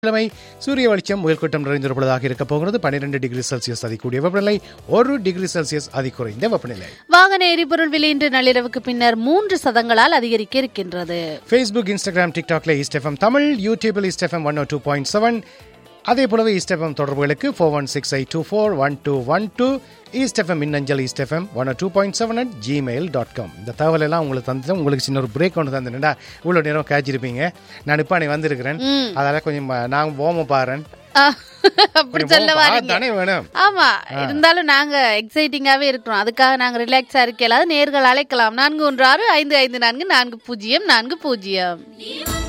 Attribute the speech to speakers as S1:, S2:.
S1: கிழமை சூரிய வெளிச்சம் முயல்கூட்டம் நிறைந்திருப்பதாக இருக்க போகிறது பன்னிரண்டு டிகிரி செல்சியஸ் அதிகூடிய வெப்பநிலை ஒரு டிகிரி செல்சியஸ் அதிகுறைந்த வெப்பநிலை
S2: வாகன எரிபொருள் விலை இன்று நள்ளிரவுக்கு பின்னர் மூன்று சதங்களால் அதிகரிக்க இருக்கின்றது
S1: ஃபேஸ்புக் இன்ஸ்டாகிராம் டிக்டாக்ல ஈஸ்டெஃபம் தமிழ் யூடியூபில் East FM one two point seven அதே போலவே ஈஸ்டெஃபம் தொடர்புகளுக்கு four one six eight two four one two one two East FM மின்னஞ்சல் East FM one two point seven at Gmail dot com இந்த தகவல் எல்லாம் உங்களுக்கு தந்துட்டு உங்களுக்கு சின்ன ஒரு பிரேக் கொண்டு தந்துட்டா இவ்வளோ நேரம் காய்ச்சிருப்பீங்க நான் இப்போ அன்னைக்கு வந்திருக்கிறேன் அதெல்லாம் கொஞ்சம் ம- நான் ஓம பாறேன்
S2: ஆ, அப்படி சொல்ல வாரீங்க
S1: தானே வேணும்
S2: ஆமா இருந்தாலும் நாங்க எக்ஸைட்டிங்காவே இருக்கிறோம் அதுக்காக நாங்க ரிலாக்ஸா இருக்கலாது நேர்கள் அழைக்கலாம் நான்கு ஒன்று ஆறு ஐந்து ஐந்து நான்கு நான்கு பூஜ்ஜியம் நான்கு பூஜ்ஜியம்